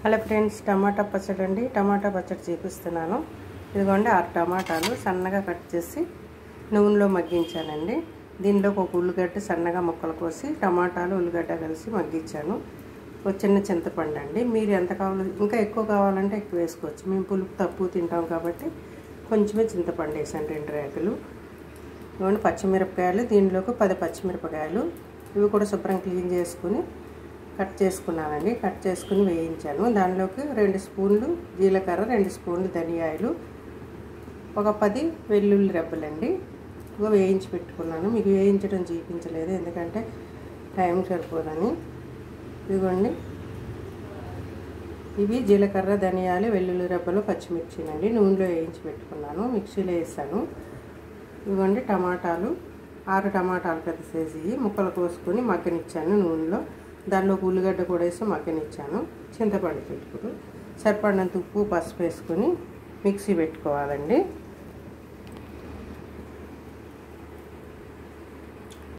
hello friends టమాటా పచ్చడి అండి టమాటా పచ్చడి చూపిస్తున్నాను ఇదిగోండి ఆరు టమాటాలు సన్నగా కట్ చేసి నూనెలో మగ్గించానండి దీనిలోకి ఒక ఉల్లిగడ్డ సన్నగా ముక్కలు కోసి టమాటాలు ఉల్లిగడ్డ కలిసి మగ్గించాను ఒక చిన్న చింతపండు అండి మీరు ఎంత కావాలో ఇంకా ఎక్కువ కావాలంటే ఎక్కువ వేసుకోవచ్చు మేము పులుపు తక్కువ తింటాం కాబట్టి కొంచెమే చింతపండు వేసాను రెండు రేకులు ఇవ్వండి పచ్చిమిరపకాయలు దీనిలోకి పది పచ్చిమిరపకాయలు ఇవి కూడా శుభ్రం క్లీన్ చేసుకుని కట్ చేసుకున్నానండి కట్ చేసుకుని వేయించాను దానిలోకి రెండు స్పూన్లు జీలకర్ర రెండు స్పూన్లు ధనియాలు ఒక పది వెల్లుల్లి రెబ్బలండి ఇవి వేయించి పెట్టుకున్నాను మీకు వేయించడం చూపించలేదు ఎందుకంటే టైం సరిపోదని ఇదిగోండి ఇవి జీలకర్ర ధనియాలు వెల్లుల్లి రెబ్బలు పచ్చిమిర్చినండి నూనెలో వేయించి పెట్టుకున్నాను మిక్సీలో వేసాను ఇవ్వండి టమాటాలు ఆరు టమాటాలు పెద్ద సైజు ముక్కలు కోసుకొని మగ్గనిచ్చాను నూనెలో దానిలో ఉల్లిగడ్డ కూడా వేసి మగ్గనిచ్చాను చింతపండు పెట్టుకుని సరిపడినంత ఉప్పు పసుపు వేసుకొని మిక్సీ పెట్టుకోవాలండి